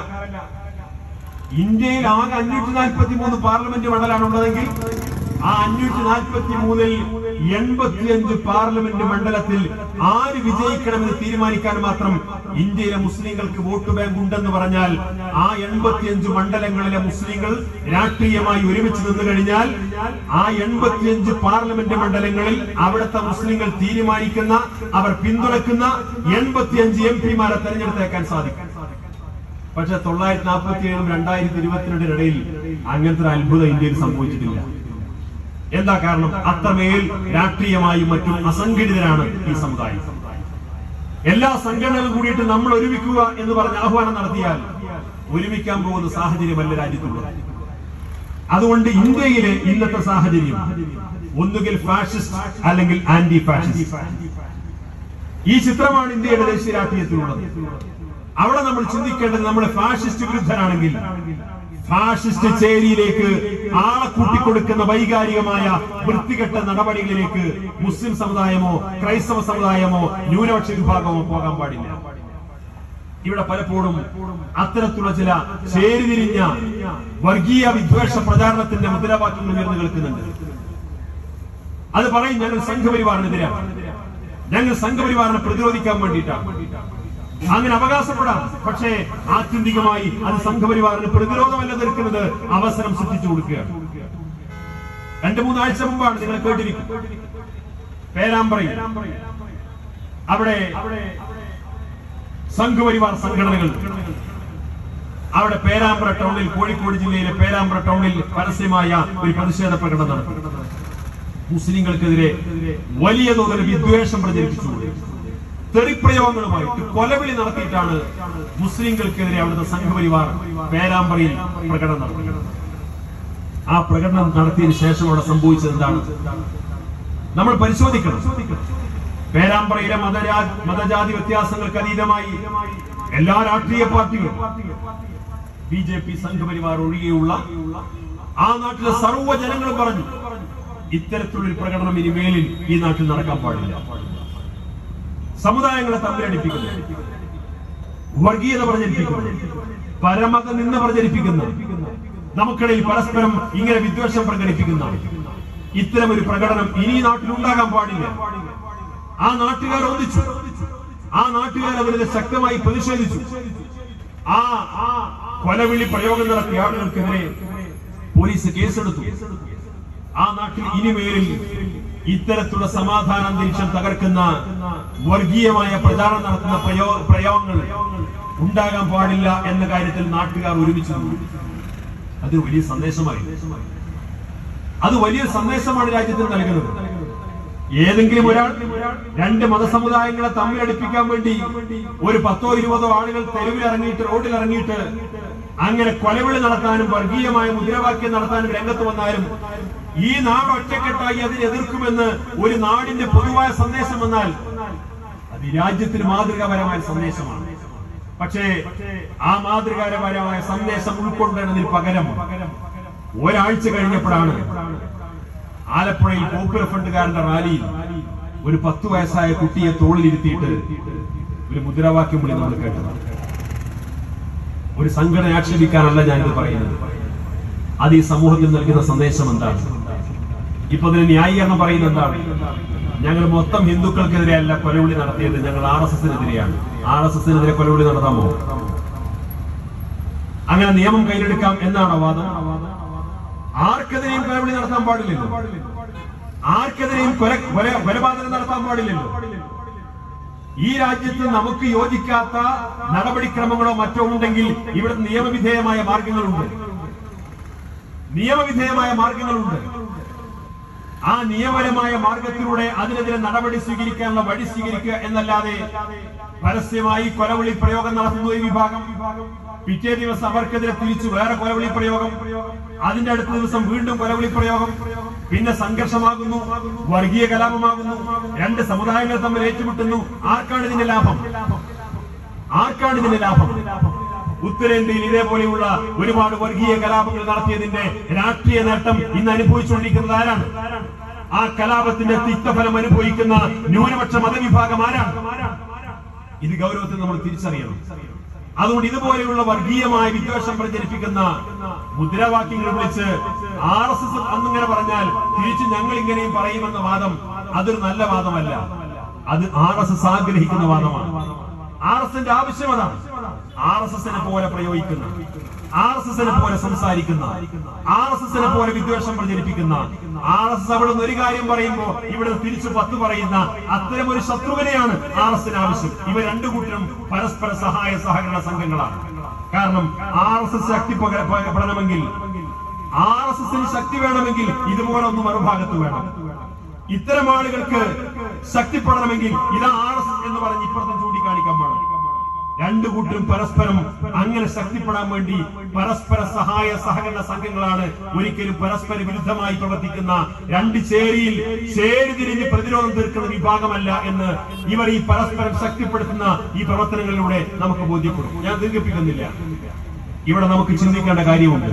ഇന്ത്യയിൽ ആകെ അഞ്ഞൂറ്റി നാൽപ്പത്തി മൂന്ന് പാർലമെന്റ് മണ്ഡലമാണ് ഉള്ളതെങ്കിൽ ആ അഞ്ഞൂറ്റി നാൽപ്പത്തി മൂന്നിൽ എൺപത്തിയഞ്ച് പാർലമെന്റ് മണ്ഡലത്തിൽ ആര് വിജയിക്കണമെന്ന് തീരുമാനിക്കാൻ മാത്രം ഇന്ത്യയിലെ മുസ്ലിങ്ങൾക്ക് വോട്ട് ബാങ്ക് ഉണ്ടെന്ന് പറഞ്ഞാൽ ആ എൺപത്തിയഞ്ച് മണ്ഡലങ്ങളിലെ മുസ്ലിങ്ങൾ രാഷ്ട്രീയമായി ഒരുമിച്ച് നിന്നു കഴിഞ്ഞാൽ ആ എൺപത്തിയഞ്ച് പാർലമെന്റ് മണ്ഡലങ്ങളിൽ അവിടുത്തെ മുസ്ലിങ്ങൾ തീരുമാനിക്കുന്ന അവർ പിന്തുണക്കുന്ന എൺപത്തിയഞ്ച് എം പിമാരെ തെരഞ്ഞെടുത്തേക്കാൻ സാധിക്കും പക്ഷെ തൊള്ളായിരത്തി നാൽപ്പത്തി ഏഴും രണ്ടായിരത്തി ഇരുപത്തിരണ്ടിനിടയിൽ അങ്ങനത്തെ ഒരു അത്ഭുതം ഇന്ത്യയിൽ സംഭവിച്ചിട്ടില്ല എന്താ കാരണം അത്രമേൽ രാഷ്ട്രീയമായും മറ്റും അസംഘടിതരാണ് ഈ സമുദായം എല്ലാ സംഘടനകളും കൂടിയിട്ട് നമ്മൾ ഒരുമിക്കുക എന്ന് പറഞ്ഞ് ആഹ്വാനം നടത്തിയാൽ ഒരുമിക്കാൻ പോകുന്ന സാഹചര്യമല്ല രാജ്യത്തുള്ളത് അതുകൊണ്ട് ഇന്ത്യയിലെ ഇന്നത്തെ സാഹചര്യം ഒന്നുകിൽ ഫാഷിസ്റ്റ് അല്ലെങ്കിൽ ആന്റി ഫാഷിസ്റ്റ് ഈ ചിത്രമാണ് ഇന്ത്യയുടെ ദേശീയ രാഷ്ട്രീയത്തിലുള്ളത് അവിടെ നമ്മൾ ചിന്തിക്കേണ്ടത് നമ്മൾ ഫാഷിസ്റ്റ് വിരുദ്ധരാണെങ്കിൽ ഫാഷിസ്റ്റ് ചേരിയിലേക്ക് ആളെ കൂട്ടിക്കൊടുക്കുന്ന വൈകാരികമായ വൃത്തികെട്ട നടപടികളിലേക്ക് മുസ്ലിം സമുദായമോ ക്രൈസ്തവ സമുദായമോ ന്യൂനപക്ഷ വിഭാഗമോ പോകാൻ പാടില്ല ഇവിടെ പലപ്പോഴും അത്തരത്തിലുള്ള ചില ചേരിതിരിഞ്ഞ വർഗീയ വിദ്വേഷ പ്രചാരണത്തിന്റെ മുദ്രാവാക്യങ്ങൾ ഉയർന്നു കേൾക്കുന്നുണ്ട് അത് പറയും ഞങ്ങൾ സംഘപരിവാറിനെതിരാണ് ഞങ്ങൾ സംഘപരിവാറിനെ പ്രതിരോധിക്കാൻ വേണ്ടിയിട്ടാണ് അങ്ങനെ അവകാശപ്പെടാം പക്ഷേ ആത്യന്തികമായി അത് സംഘപരിവാറിന് പ്രതിരോധമല്ല തീർക്കുന്നത് അവസരം സൃഷ്ടിച്ചു കൊടുക്കുകയാണ് രണ്ടു മൂന്നാഴ്ച മുമ്പാണ് നിങ്ങൾ കേട്ടിരിക്കും പേരാമ്പ്രയിൽ അവിടെ സംഘപരിവാർ സംഘടനകൾ അവിടെ പേരാമ്പ്ര ടൗണിൽ കോഴിക്കോട് ജില്ലയിലെ പേരാമ്പ്ര ടൗണിൽ പരസ്യമായ ഒരു പ്രതിഷേധ പ്രകടനം നടത്തി മുസ്ലിങ്ങൾക്കെതിരെ വലിയ തോതിൽ വിദ്വേഷം പ്രചരിപ്പിച്ചു തെറിപ്രയോഗങ്ങളുമായിട്ട് കൊലവിളി നടത്തിയിട്ടാണ് മുസ്ലിങ്ങൾക്കെതിരെ അവിടുത്തെ സംഘപരിവാർ പേരാമ്പ്രയിൽ പ്രകടനം നടത്തിയത് ആ പ്രകടനം നടത്തിയതിനു ശേഷം അവിടെ സംഭവിച്ചത് എന്താണ് നമ്മൾ പരിശോധിക്കണം പേരാമ്പ്രയിലെ മതരാ മതജാതി വ്യത്യാസങ്ങൾക്ക് അതീതമായി എല്ലാ രാഷ്ട്രീയ പാർട്ടികളും ബി ജെ പി സംഘപരിവാർ ഒഴികെയുള്ള ആ നാട്ടിലെ സർവ്വ ജനങ്ങളും പറഞ്ഞു ഇത്തരത്തിലുള്ള പ്രകടനം ഇനി മേലിൽ ഈ നാട്ടിൽ നടക്കാൻ പാടില്ല സമുദായങ്ങളെ തമ്മിലടിപ്പിക്കുന്നു വർഗീയത പ്രചരിപ്പിക്കുന്നു പരമത നിന്ന് പ്രചരിപ്പിക്കുന്ന നമുക്കിടയിൽ പരസ്പരം ഇങ്ങനെ വിദ്വേഷം പ്രകടിപ്പിക്കുന്ന ഇത്തരം ഒരു പ്രകടനം ഇനി നാട്ടിൽ ഉണ്ടാകാൻ പാടില്ല ആ നാട്ടുകാർ ഒന്നിച്ചു ആ നാട്ടുകാർ അതിനെ ശക്തമായി പ്രതിഷേധിച്ചു ആ ആ കൊലവിളി പ്രയോഗം നടത്തിയ ആളുകൾക്കെതിരെ പോലീസ് കേസെടുത്തു ആ നാട്ടിൽ ഇനിമേലിൽ ഇത്തരത്തിലുള്ള സമാധാന അന്തരീക്ഷം തകർക്കുന്ന വർഗീയമായ പ്രചാരണം നടത്തുന്ന പ്രയോ പ്രയോഗങ്ങൾ ഉണ്ടാകാൻ പാടില്ല എന്ന കാര്യത്തിൽ നാട്ടുകാർ ഒരുമിച്ച് നിന്നു. അത് വലിയ സന്ദേശമായി അത് വലിയ സന്ദേശമാണ് രാജ്യത്തിന് നൽകുന്നത് ഏതെങ്കിലും ഒരാൾ രണ്ട് മതസമുദായങ്ങളെ തമ്മിലടിപ്പിക്കാൻ വേണ്ടി ഒരു പത്തോ ഇരുപതോ ആളുകൾ തെരുവിലിറങ്ങിയിട്ട് റോഡിലിറങ്ങിയിട്ട് അങ്ങനെ കൊലവിളി നടത്താനും വർഗീയമായ മുദ്രാവാക്യം നടത്താനും രംഗത്ത് വന്നാലും ഈ നാട് ഒറ്റക്കെട്ടായി അതിനെ എതിർക്കുമെന്ന് ഒരു നാടിന്റെ പൊതുവായ സന്ദേശം വന്നാൽ അത് ഈ രാജ്യത്തിന് മാതൃകാപരമായ സന്ദേശമാണ് പക്ഷേ ആ മാതൃകാപരമായ സന്ദേശം ഉൾക്കൊണ്ടതിന് പകരം ഒരാഴ്ച കഴിഞ്ഞപ്പോഴാണ് ആലപ്പുഴയിൽ പോപ്പുലർ ഫണ്ടുകാരന്റെ റാലിയിൽ ഒരു പത്ത് വയസ്സായ കുട്ടിയെ തോളിലിരുത്തിയിട്ട് ഒരു മുദ്രാവാക്യം വിളി നമ്മൾ കേട്ടത് ഒരു സംഘടന ആക്ഷേപിക്കാനല്ല ഞാനിത് പറയുന്നത് അത് ഈ സമൂഹത്തിൽ നൽകുന്ന സന്ദേശം എന്താണ് ഇപ്പൊ അതിന് ന്യായീകരണം പറയുന്നത് എന്താണ് ഞങ്ങൾ മൊത്തം ഹിന്ദുക്കൾക്കെതിരെ അല്ല കൊലവിളി നടത്തിയത് ഞങ്ങൾ ആർ എസ് എസിനെതിരെയാണ് ആർ എസ് എസിനെതിരെ കൊലവിളി നടത്താമോ അങ്ങനെ നിയമം കയ്യിലെടുക്കാം എന്നാണോ വാദം ആർക്കെതിരെയും കൊലവിളി നടത്താൻ പാടില്ലല്ലോ ആർക്കെതിരെയും കൊല കൊല- കൊലപാതകം നടത്താൻ പാടില്ലല്ലോ ഈ രാജ്യത്ത് നമുക്ക് യോജിക്കാത്ത നടപടിക്രമങ്ങളോ മറ്റോ ഉണ്ടെങ്കിൽ ഇവിടെ നിയമവിധേയമായ മാർഗങ്ങളുണ്ട് നിയമവിധേയമായ മാർഗങ്ങളുണ്ട് ആ നിയമപരമായ മാർഗത്തിലൂടെ അതിനെതിരെ നടപടി സ്വീകരിക്കാനുള്ള വഴി സ്വീകരിക്കുക എന്നല്ലാതെ പരസ്യമായി കൊലവിളി പ്രയോഗം നടത്തുന്ന ഒരു വിഭാഗം പിറ്റേ ദിവസം അവർക്കെതിരെ തിരിച്ചു വേറെ കൊലവിളി പ്രയോഗം അതിന്റെ അടുത്ത ദിവസം വീണ്ടും കൊലവിളി പ്രയോഗം പിന്നെ സംഘർഷമാകുന്നു വർഗീയ കലാപമാകുന്നു രണ്ട് സമുദായങ്ങൾ തമ്മിൽ ഏറ്റുമുട്ടുന്നു ആർക്കാണ് ഇതിന്റെ ലാഭം ആർക്കാണ് ഇതിന്റെ ലാഭം ഉത്തരേന്ത്യയിൽ ഇതേപോലെയുള്ള ഒരുപാട് വർഗീയ കലാപങ്ങൾ നടത്തിയതിന്റെ രാഷ്ട്രീയ നേട്ടം ഇന്ന് അനുഭവിച്ചുകൊണ്ടിരിക്കുന്നത് ആരാണ് ആ കലാപത്തിന്റെ തിക്തഫലം അനുഭവിക്കുന്ന ന്യൂനപക്ഷ മതവിഭാഗം ആരാണ് ഇത് ഗൗരവത്തിൽ നമ്മൾ തിരിച്ചറിയണം അതുകൊണ്ട് ഇതുപോലെയുള്ള വർഗീയമായ വിദ്വേഷം പ്രചരിപ്പിക്കുന്ന മുദ്രാവാക്യങ്ങൾ വിളിച്ച് ആർ എസ് എസ് അന്നിങ്ങനെ പറഞ്ഞാൽ തിരിച്ച് ഞങ്ങൾ ഇങ്ങനെയും പറയുമെന്ന വാദം അതൊരു നല്ല വാദമല്ല അത് ആർ എസ് എസ് ആഗ്രഹിക്കുന്ന വാദമാണ് ആർ എസ് എസിന്റെ ആവശ്യം അതാണ് ആർ എസ് എസിനെ പോലെ പ്രയോഗിക്കുന്ന ആർ എസ് എസിനെ പോലെ സംസാരിക്കുന്ന ആർ എസ് എസിനെ പോലെ വിദ്വേഷം പ്രചരിപ്പിക്കുന്ന ആർ എസ് എസ് അവിടെ നിന്ന് ഒരു കാര്യം പറയുമ്പോ ഇവിടെ തിരിച്ചു പത്ത് പറയുന്ന അത്തരം ഒരു ശത്രുവിനെയാണ് ആർ എസ് എസിന് ആവശ്യം ഇവ രണ്ടു കൂട്ടരും പരസ്പര സഹായ സഹകരണ സംഘങ്ങളാണ് കാരണം ആർ എസ് എസ് ശക്തിപ്പെടണമെങ്കിൽ ആർ എസ് എസിന് ശക്തി വേണമെങ്കിൽ ഇതുപോലെ ഒന്ന് മറുഭാഗത്ത് വേണം ഇത്തരം ആളുകൾക്ക് ശക്തിപ്പെടണമെങ്കിൽ ഇതാ ആർ എസ് എന്ന് പറഞ്ഞ് ഇപ്പുറത്തും ചൂണ്ടിക്കാണിക്കാൻ വേണം രണ്ടു കൂട്ടരും പരസ്പരം അങ്ങനെ ശക്തിപ്പെടാൻ വേണ്ടി പരസ്പര സഹായ സഹകരണ സംഘങ്ങളാണ് ഒരിക്കലും പരസ്പര വിരുദ്ധമായി പ്രവർത്തിക്കുന്ന രണ്ട് ചേരിയിൽ ചേരി തിരിഞ്ഞ് പ്രതിരോധം തീർക്കുന്ന വിഭാഗമല്ല എന്ന് ഇവർ ഈ പരസ്പരം ശക്തിപ്പെടുത്തുന്ന ഈ പ്രവർത്തനങ്ങളിലൂടെ നമുക്ക് ബോധ്യപ്പെടും ഞാൻ ദീർഘിപ്പിക്കുന്നില്ല ഇവിടെ നമുക്ക് ചിന്തിക്കേണ്ട കാര്യമുണ്ട്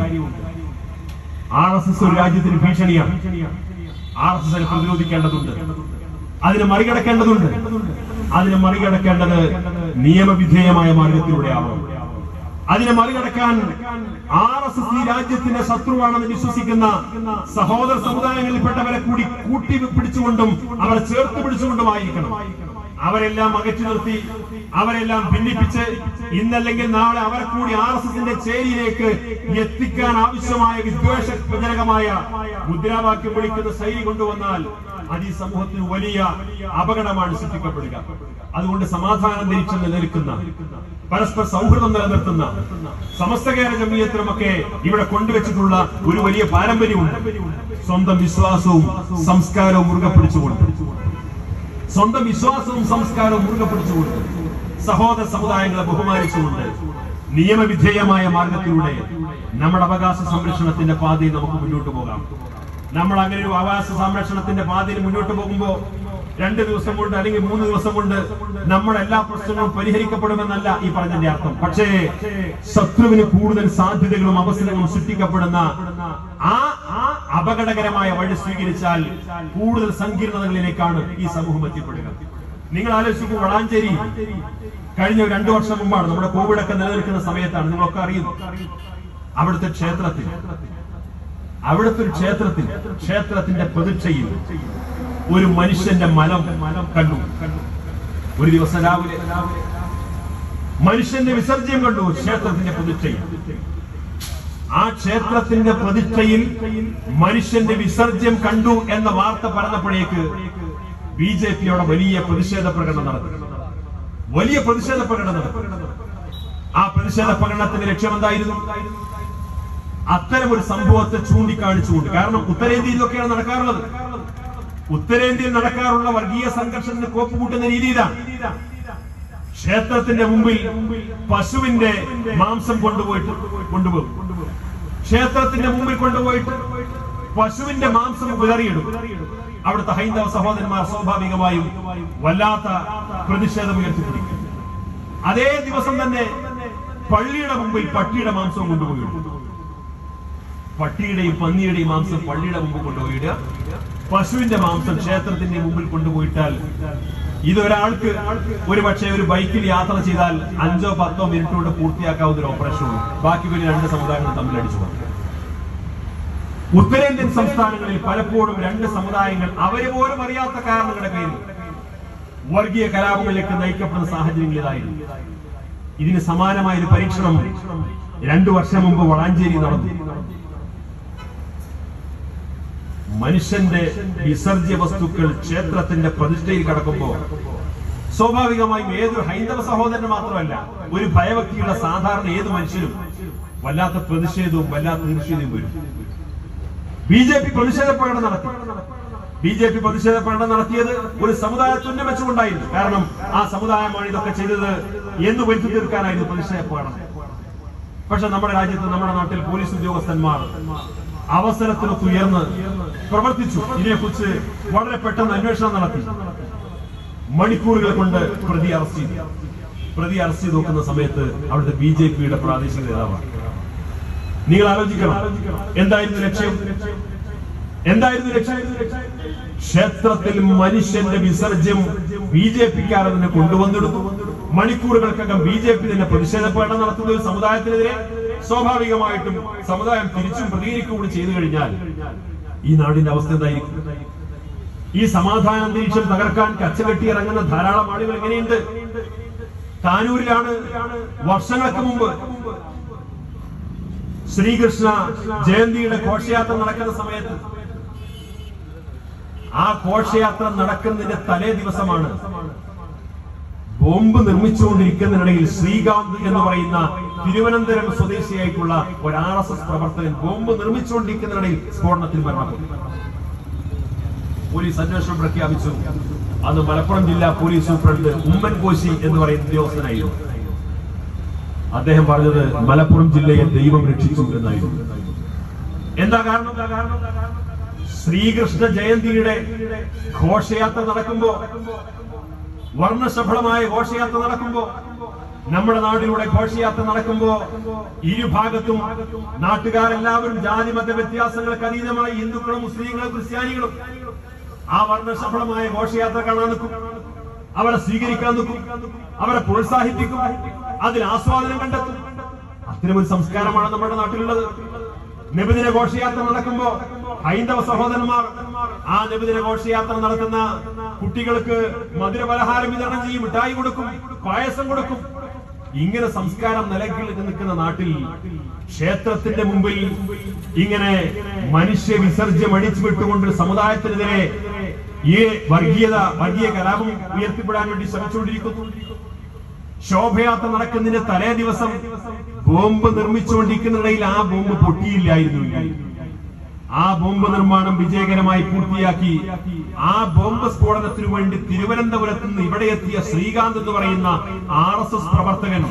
ആർ എസ് എസ് ഒരു രാജ്യത്തിന് ഭീഷണിയാണ് ആർ എസ് എസിനെ പ്രതിരോധിക്കേണ്ടതുണ്ട് അതിനെ മറികടക്കേണ്ടതുണ്ട് അതിനെ മറികടക്കേണ്ടത് നിയമവിധേയമായ മാർഗത്തിലൂടെ ആവണം അതിനെ മറികടക്കാൻ ആർ എസ് എസ് ഈ രാജ്യത്തിന്റെ ശത്രുവാണെന്ന് വിശ്വസിക്കുന്ന സഹോദര സമുദായങ്ങളിൽപ്പെട്ടവരെ കൂടി കൂട്ടി പിടിച്ചുകൊണ്ടും അവരെ ചേർത്ത് പിടിച്ചുകൊണ്ടുമായിരിക്കണം അവരെല്ലാം അകറ്റി നിർത്തി അവരെല്ലാം ഭിന്നിപ്പിച്ച് ഇന്നല്ലെങ്കിൽ നാളെ അവരെ കൂടി ആർ എസ് എസിന്റെ ചേരിയിലേക്ക് എത്തിക്കാൻ ആവശ്യമായ വിദ്വേഷജനകമായ മുദ്രാവാക്യം വിളിക്കുന്ന ശൈലി കൊണ്ടുവന്നാൽ അത് ഈ സമൂഹത്തിന് വലിയ അപകടമാണ് സൃഷ്ടിക്കപ്പെടുക അതുകൊണ്ട് സമാധാനം ധരിച്ച് നിലനിൽക്കുന്ന പരസ്പര സൗഹൃദം നിലനിർത്തുന്ന സമസ്ത കേരള ജമീയത്തിലുമൊക്കെ ഇവിടെ കൊണ്ടുവച്ചിട്ടുള്ള ഒരു വലിയ പാരമ്പര്യമുണ്ട് സ്വന്തം വിശ്വാസവും സംസ്കാരവും മുറുകെ പിടിച്ചുകൊണ്ട് സ്വന്തം വിശ്വാസവും സംസ്കാരവും മുറുകെ പിടിച്ചുകൊണ്ട് സഹോദര സമുദായങ്ങളെ ബഹുമാനിച്ചുകൊണ്ട് നിയമവിധേയമായ മാർഗത്തിലൂടെ നമ്മുടെ അവകാശ സംരക്ഷണത്തിന്റെ പാതയിൽ നമുക്ക് മുന്നോട്ട് പോകാം നമ്മൾ അങ്ങനെ ഒരു അവകാശ സംരക്ഷണത്തിന്റെ പാതയിൽ മുന്നോട്ട് പോകുമ്പോൾ രണ്ട് ദിവസം കൊണ്ട് അല്ലെങ്കിൽ മൂന്ന് ദിവസം കൊണ്ട് നമ്മുടെ എല്ലാ പ്രശ്നങ്ങളും പരിഹരിക്കപ്പെടുമെന്നല്ല ഈ പറഞ്ഞതിന്റെ അർത്ഥം പക്ഷേ ശത്രുവിന് കൂടുതൽ സാധ്യതകളും അവസരങ്ങളും സൃഷ്ടിക്കപ്പെടുന്ന ആ ആ അപകടകരമായ വഴി സ്വീകരിച്ചാൽ കൂടുതൽ സങ്കീർണതകളിലേക്കാണ് ഈ സമൂഹം എത്തിപ്പെടുക നിങ്ങൾ ആലോചിക്കൂ വളാഞ്ചേരി കഴിഞ്ഞ രണ്ടു വർഷം മുമ്പാണ് നമ്മുടെ കോവിഡ് ഒക്കെ നിലനിൽക്കുന്ന സമയത്താണ് നിങ്ങളൊക്കെ അറിയുന്നു അവിടുത്തെ ക്ഷേത്രത്തിൽ അവിടുത്തെ ഒരു ക്ഷേത്രത്തിൽ ക്ഷേത്രത്തിന്റെ പ്രതിഷ്ഠയിൽ ഒരു മനുഷ്യന്റെ മലം മലം കണ്ടു ഒരു ദിവസം രാവിലെ മനുഷ്യന്റെ വിസർജ്യം കണ്ടു ക്ഷേത്രത്തിന്റെ പ്രതിഷ്ഠയിൽ ആ ക്ഷേത്രത്തിന്റെ പ്രതിഷ്ഠയിൽ മനുഷ്യന്റെ വിസർജ്യം കണ്ടു എന്ന വാർത്ത പറഞ്ഞപ്പോഴേക്ക് ബി ജെ പിയോടെ വലിയ പ്രതിഷേധ പ്രകടനം നടത്തി വലിയ പ്രതിഷേധ പ്രകടനം നടത്തി ആ പ്രതിഷേധ പ്രകടനത്തിന്റെ ലക്ഷ്യം എന്തായിരുന്നു അത്തരം ഒരു സംഭവത്തെ ചൂണ്ടിക്കാണിച്ചുകൊണ്ട് കാരണം ഉത്തരേന്ത്യയിലൊക്കെയാണ് നടക്കാറുള്ളത് ഉത്തരേന്ത്യയിൽ നടക്കാറുള്ള വർഗീയ സംഘർഷത്തിന് കോപ്പ് കൂട്ടുന്ന രീതി ഇതാണ് ക്ഷേത്രത്തിന്റെ മുമ്പിൽ പശുവിന്റെ മാംസം കൊണ്ടുപോയിട്ട് കൊണ്ടുപോകും ക്ഷേത്രത്തിന്റെ മുമ്പിൽ കൊണ്ടുപോയിട്ട് പശുവിന്റെ മാംസം വിതറിയിടും അവിടുത്തെ ഹൈന്ദവ സഹോദരന്മാർ സ്വാഭാവികമായും വല്ലാത്ത പ്രതിഷേധം ഉയർത്തിപ്പിടിക്കും അതേ ദിവസം തന്നെ പള്ളിയുടെ മുമ്പിൽ പട്ടിയുടെ മാംസവും കൊണ്ടുപോയിടും പട്ടിയുടെയും പന്നിയുടെയും മാംസം പള്ളിയുടെ മുമ്പിൽ കൊണ്ടുപോയിടുക പശുവിന്റെ മാംസം ക്ഷേത്രത്തിന്റെ മുമ്പിൽ കൊണ്ടുപോയിട്ടാൽ ഇതൊരാൾക്ക് ഒരു പക്ഷേ ഒരു ബൈക്കിൽ യാത്ര ചെയ്താൽ അഞ്ചോ പത്തോ മിനിറ്റ് കൊണ്ട് പൂർത്തിയാക്കാവുന്ന ഒരു ഓപ്പറേഷൻ ഉള്ളൂ ബാക്കി പിന്നെ രണ്ട് സമുദായങ്ങൾ തമ്മിൽ അടിച്ചു പോകും ഉത്തരേന്ത്യൻ സംസ്ഥാനങ്ങളിൽ പലപ്പോഴും രണ്ട് സമുദായങ്ങൾ അവര് പോലും അറിയാത്ത കാരണങ്ങളുടെ പേരിൽ വർഗീയ കലാപങ്ങളിലേക്ക് നയിക്കപ്പെടുന്ന സാഹചര്യങ്ങൾ ഇതായിരുന്നു ഇതിന് സമാനമായ ഒരു പരീക്ഷണം രണ്ടു വർഷം മുമ്പ് വളാഞ്ചേരി നടന്നു മനുഷ്യന്റെ വിസർജ്യ വസ്തുക്കൾ ക്ഷേത്രത്തിന്റെ പ്രതിഷ്ഠയിൽ കടക്കുമ്പോൾ സ്വാഭാവികമായും ഏതൊരു ഹൈന്ദവ സഹോദരന് മാത്രമല്ല ഒരു ഭയഭക്തിയുള്ള സാധാരണ ഏത് മനുഷ്യനും വല്ലാത്ത പ്രതിഷേധവും വല്ലാത്ത തീർച്ചയും വരും ബി ജെ പി പ്രതിഷേധ പ്രകടനം നടത്തി ബി ജെ പി പ്രതിഷേധ പ്രകടനം നടത്തിയത് ഒരു സമുദായത്തെ ഉന്നമിച്ചുകൊണ്ടായിരുന്നു കാരണം ആ സമുദായമാണ് ഇതൊക്കെ ചെയ്തത് എന്ന് വരുത്തി തീർക്കാനായിരുന്നു പ്രതിഷേധ പ്രകടനം പക്ഷെ നമ്മുടെ രാജ്യത്ത് നമ്മുടെ നാട്ടിൽ പോലീസ് ഉദ്യോഗസ്ഥന്മാർ അവസരത്തിനൊത്ത് ഉയർന്ന് പ്രവർത്തിച്ചു ഇതിനെക്കുറിച്ച് വളരെ പെട്ടെന്ന് അന്വേഷണം നടത്തി മണിക്കൂറുകൾ കൊണ്ട് പ്രതി അറസ്റ്റ് ചെയ്തു പ്രതി അറസ്റ്റ് ചെയ്ത് നോക്കുന്ന സമയത്ത് അവിടുത്തെ ബി ജെ പിയുടെ പ്രാദേശിക നേതാവാണ് നിങ്ങൾ ആലോചിക്കണം എന്തായിരുന്നു ലക്ഷ്യം എന്തായിരുന്നു ലക്ഷ്യം ക്ഷേത്രത്തിൽ മനുഷ്യന്റെ വിസർജ്യം ബി ജെ പിക്കാർ തന്നെ കൊണ്ടുവന്നെടുത്തു മണിക്കൂറുകൾക്കകം ബി ജെ പി തന്നെ പ്രതിഷേധ പ്രകടനം നടത്തുന്ന ഒരു സമുദായത്തിനെതിരെ സ്വാഭാവികമായിട്ടും സമുദായം തിരിച്ചും പ്രതികരിക്കുകയും ചെയ്തു കഴിഞ്ഞാൽ ഈ നാടിന്റെ അവസ്ഥ എന്തായിരിക്കും ഈ സമാധാന അന്തരീക്ഷം തകർക്കാൻ കച്ചകെട്ടി ഇറങ്ങുന്ന ധാരാളം ആളുകൾ എങ്ങനെയുണ്ട് താനൂരിലാണ് വർഷങ്ങൾക്ക് മുമ്പ് ശ്രീകൃഷ്ണ ജയന്തിയുടെ ഘോഷയാത്ര നടക്കുന്ന സമയത്ത് ആ ഘോഷയാത്ര നടക്കുന്നതിന്റെ തലേ ദിവസമാണ് ബോംബ് നിർമ്മിച്ചുകൊണ്ടിരിക്കുന്നതിനിടയിൽ ശ്രീകാന്ത് എന്ന് പറയുന്ന തിരുവനന്തപുരം സ്വദേശിയായിട്ടുള്ള ഒരു ആർ എസ് എസ് പ്രവർത്തകൻ ബോംബ് നിർമ്മിച്ചുകൊണ്ടിരിക്കുന്നതിനിടയിൽ സ്ഫോടനത്തിൽ മരണപ്പെട്ടു പോലീസ് അന്വേഷണം പ്രഖ്യാപിച്ചു അന്ന് മലപ്പുറം ജില്ലാ പോലീസ് സൂപ്രണ്ട് ഉമ്മൻ കോശി എന്ന് പറയുന്ന ഉദ്യോഗസ്ഥനായിരുന്നു അദ്ദേഹം പറഞ്ഞത് മലപ്പുറം ജില്ലയെ ദൈവം രക്ഷിച്ചു എന്നായിരുന്നു എന്താ കാരണം ശ്രീകൃഷ്ണ ജയന്തിയുടെ ഘോഷയാത്ര നടക്കുമ്പോ വർണ്ണശഫലമായ ഘോഷയാത്ര നടക്കുമ്പോ നമ്മുടെ നാടിലൂടെ ഘോഷയാത്ര നടക്കുമ്പോ ഇരുഭാഗത്തും നാട്ടുകാരെല്ലാവരും ജാതി മത വ്യത്യാസങ്ങൾക്ക് അതീതമായി ഹിന്ദുക്കളും മുസ്ലിങ്ങളും ക്രിസ്ത്യാനികളും ആ വർണ്ണശഫലമായ ഘോഷയാത്ര കാണാൻ നിൽക്കും അവരെ സ്വീകരിക്കാൻ നിൽക്കും അവരെ പ്രോത്സാഹിപ്പിക്കും അതിൽ ആസ്വാദനം കണ്ടെത്തും അത്തരമൊരു സംസ്കാരമാണ് നമ്മുടെ നാട്ടിലുള്ളത് നബിദിന ഘോഷയാത്ര നടക്കുമ്പോ ഹൈന്ദവ സഹോദരന്മാർ ആ നബിദിന ഘോഷയാത്ര നടത്തുന്ന കുട്ടികൾക്ക് മധുര പലഹാരം വിതരണം ചെയ്യും മിഠായി കൊടുക്കും പായസം കൊടുക്കും ഇങ്ങനെ സംസ്കാരം നിലയ്ക്ക് നിൽക്കുന്ന നാട്ടിൽ ക്ഷേത്രത്തിന്റെ മുമ്പിൽ ഇങ്ങനെ മനുഷ്യ വിസർജ്യം അടിച്ചു വിട്ടുകൊണ്ട് സമുദായത്തിനെതിരെ ഈ വർഗീയത വർഗീയ കലാപം ഉയർത്തിപ്പെടാൻ വേണ്ടി ശ്രമിച്ചുകൊണ്ടിരിക്കുന്നു ശോഭയാത്ര നടക്കുന്നതിന്റെ തലേ ദിവസം ബോംബ് നിർമ്മിച്ചുകൊണ്ടിരിക്കുന്നിടയിൽ ആ ബോംബ് പൊട്ടിയില്ലായിരുന്നു ആ ബോംബ് നിർമ്മാണം വിജയകരമായി പൂർത്തിയാക്കി ആ ബോംബ് സ്ഫോടനത്തിനു വേണ്ടി തിരുവനന്തപുരത്ത് നിന്ന് ഇവിടെ എത്തിയ ശ്രീകാന്ത് എന്ന് പറയുന്ന ആർ എസ് എസ് പ്രവർത്തകൻ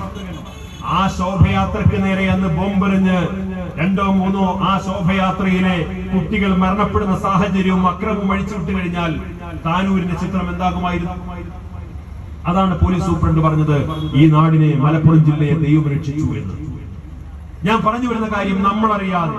ആ ശോഭയാത്രയ്ക്ക് നേരെ അന്ന് ബോംബെറിഞ്ഞ് രണ്ടോ മൂന്നോ ആ ശോഭയാത്രയിലെ കുട്ടികൾ മരണപ്പെടുന്ന സാഹചര്യവും അക്രമവും അഴിച്ചുവിട്ട് കഴിഞ്ഞാൽ താനൂരിന്റെ ചിത്രം എന്താകുമായിരുന്നു അതാണ് പോലീസ് സൂപ്രണ്ട് പറഞ്ഞത് ഈ നാടിനെ മലപ്പുറം ജില്ലയെ ദൈവം രക്ഷിച്ചു എന്ന് ഞാൻ പറഞ്ഞു വരുന്ന കാര്യം നമ്മൾ അറിയാതെ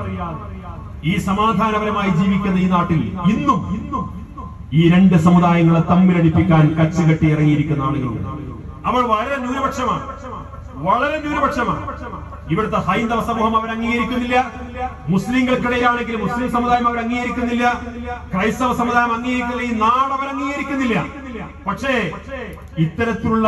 ഈ സമാധാനപരമായി ജീവിക്കുന്ന ഈ നാട്ടിൽ ഇന്നും ഇന്നും ഈ രണ്ട് സമുദായങ്ങളെ തമ്മിലടിപ്പിക്കാൻ കച്ചുകെട്ടി ഇറങ്ങിയിരിക്കുന്ന ആളുകളുണ്ട് അവൾ വളരെ ന്യൂനപക്ഷമാണ് വളരെ ന്യൂനപക്ഷമാണ് ഇവിടുത്തെ ഹൈന്ദവ സമൂഹം അവർ അംഗീകരിക്കുന്നില്ല മുസ്ലിങ്ങൾക്കിടയിലാണെങ്കിൽ മുസ്ലിം സമുദായം അവർ അംഗീകരിക്കുന്നില്ല ക്രൈസ്തവ സമുദായം അംഗീകരിക്കുന്നില്ല ഈ നാട് അവർ അംഗീകരിക്കുന്നില്ല പക്ഷേ ഇത്തരത്തിലുള്ള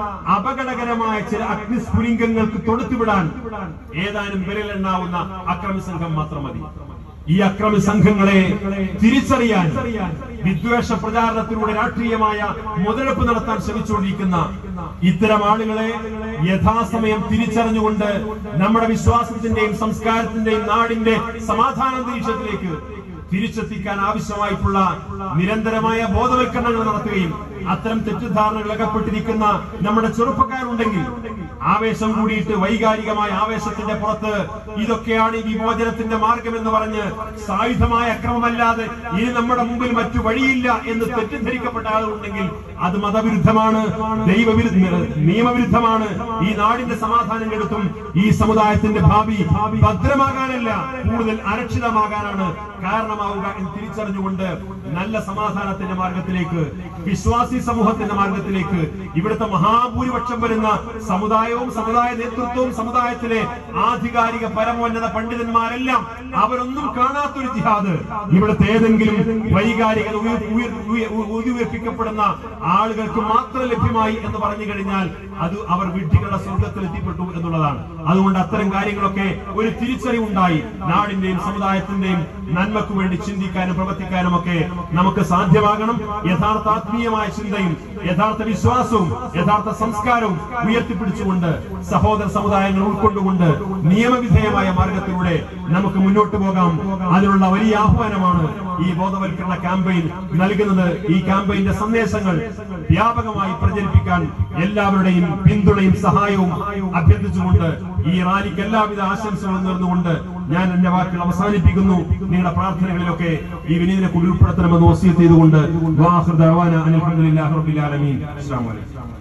അപകടകരമായ ചില അഗ്നിസ്ഫുലിംഗങ്ങൾക്ക് തൊടുത്തുവിടാൻ ഏതാനും വിരലെണ്ണാവുന്ന അക്രമി സംഘം മാത്രം മതി ഈ അക്രമി സംഘങ്ങളെ തിരിച്ചറിയാൻ വിദ്വേഷ പ്രചാരണത്തിലൂടെ രാഷ്ട്രീയമായ മുതലെടുപ്പ് നടത്താൻ ശ്രമിച്ചുകൊണ്ടിരിക്കുന്ന ഇത്തരം ആളുകളെ യഥാസമയം തിരിച്ചറിഞ്ഞുകൊണ്ട് നമ്മുടെ വിശ്വാസത്തിന്റെയും സംസ്കാരത്തിന്റെയും നാടിന്റെ സമാധാനാന്തരീക്ഷത്തിലേക്ക് തിരിച്ചെത്തിക്കാൻ ആവശ്യമായിട്ടുള്ള നിരന്തരമായ ബോധവൽക്കരണങ്ങൾ നടത്തുകയും അത്തരം തെറ്റിദ്ധാരണകൾ അകപ്പെട്ടിരിക്കുന്ന നമ്മുടെ ചെറുപ്പക്കാരുണ്ടെങ്കിൽ ആവേശം കൂടിയിട്ട് വൈകാരികമായ ആവേശത്തിന്റെ പുറത്ത് ഇതൊക്കെയാണ് ഈ വിമോചനത്തിന്റെ മാർഗം എന്ന് പറഞ്ഞ് സായുധമായ അക്രമമല്ലാതെ ഇനി നമ്മുടെ മുമ്പിൽ മറ്റു വഴിയില്ല എന്ന് തെറ്റിദ്ധരിക്കപ്പെട്ട ആളുകളുണ്ടെങ്കിൽ അത് മതവിരുദ്ധമാണ് ദൈവവിരുദ്ധ നിയമവിരുദ്ധമാണ് ഈ നാടിന്റെ സമാധാനം കെടുത്തും ഈ സമുദായത്തിന്റെ ഭാവി ഭദ്രമാകാനല്ല കൂടുതൽ അരക്ഷിതമാകാനാണ് കാരണമാവുക എന്ന് തിരിച്ചറിഞ്ഞുകൊണ്ട് നല്ല സമാധാനത്തിന്റെ മാർഗത്തിലേക്ക് വിശ്വാസി സമൂഹത്തിന്റെ മാർഗത്തിലേക്ക് ഇവിടുത്തെ മഹാഭൂരിപക്ഷം വരുന്ന സമുദായവും സമുദായ നേതൃത്വവും സമുദായത്തിലെ ആധികാരിക പരമോന്നത പണ്ഡിതന്മാരെല്ലാം അവരൊന്നും കാണാത്തൊരു ജിഹാദ് ഇവിടുത്തെ ഏതെങ്കിലും വൈകാരികത ഉയർ- ഉയർ- ഉയർ- ഉയർപ്പിക്കപ്പെടുന്ന ആളുകൾക്ക് മാത്രം ലഭ്യമായി എന്ന് പറഞ്ഞു കഴിഞ്ഞാൽ അത് അവർ വിഡ്ഢികളുടെ സ്വർഗത്തിൽ എത്തിപ്പെട്ടു എന്നുള്ളതാണ് അതുകൊണ്ട് അത്തരം കാര്യങ്ങളൊക്കെ ഒരു തിരിച്ചറിവുണ്ടായി നാടിന്റെയും സമുദായത്തിന്റെയും നന്മയ്ക്ക് വേണ്ടി ചിന്തിക്കാനും പ്രവർത്തിക്കാനും ഒക്കെ നമുക്ക് സാധ്യമാകണം യഥാർത്ഥ ആത്മീയമായ ചിന്തയും യഥാർത്ഥ വിശ്വാസവും യഥാർത്ഥ സംസ്കാരവും ഉയർത്തിപ്പിടിച്ചുകൊണ്ട് സഹോദര സമുദായങ്ങൾ ഉൾക്കൊണ്ടുകൊണ്ട് നിയമവിധേയമായ മാർഗത്തിലൂടെ നമുക്ക് മുന്നോട്ട് പോകാം അതിനുള്ള വലിയ ആഹ്വാനമാണ് ഈ ബോധവൽക്കരണ ക്യാമ്പയിൻ നൽകുന്നത് ഈ ക്യാമ്പയിന്റെ സന്ദേശങ്ങൾ വ്യാപകമായി പ്രചരിപ്പിക്കാൻ എല്ലാവരുടെയും പിന്തുണയും സഹായവും അഭ്യർത്ഥിച്ചുകൊണ്ട് ഈ റാലിക്ക് എല്ലാവിധ ആശംസകളും നേർന്നുകൊണ്ട് ഞാൻ എന്റെ വാക്കുകൾ അവസാനിപ്പിക്കുന്നു നിങ്ങളുടെ പ്രാർത്ഥനകളിലൊക്കെ ഈ വിനീതിനെ ഉൾപ്പെടുത്തണമെന്ന് വസീത്ത് ചെയ്തുകൊണ്ട് വാഹൃദ അനിൽ അലഹമുല്ലാ റബ്ബിൽ ആലമീൻ അസ്സലാമു അലൈക്കും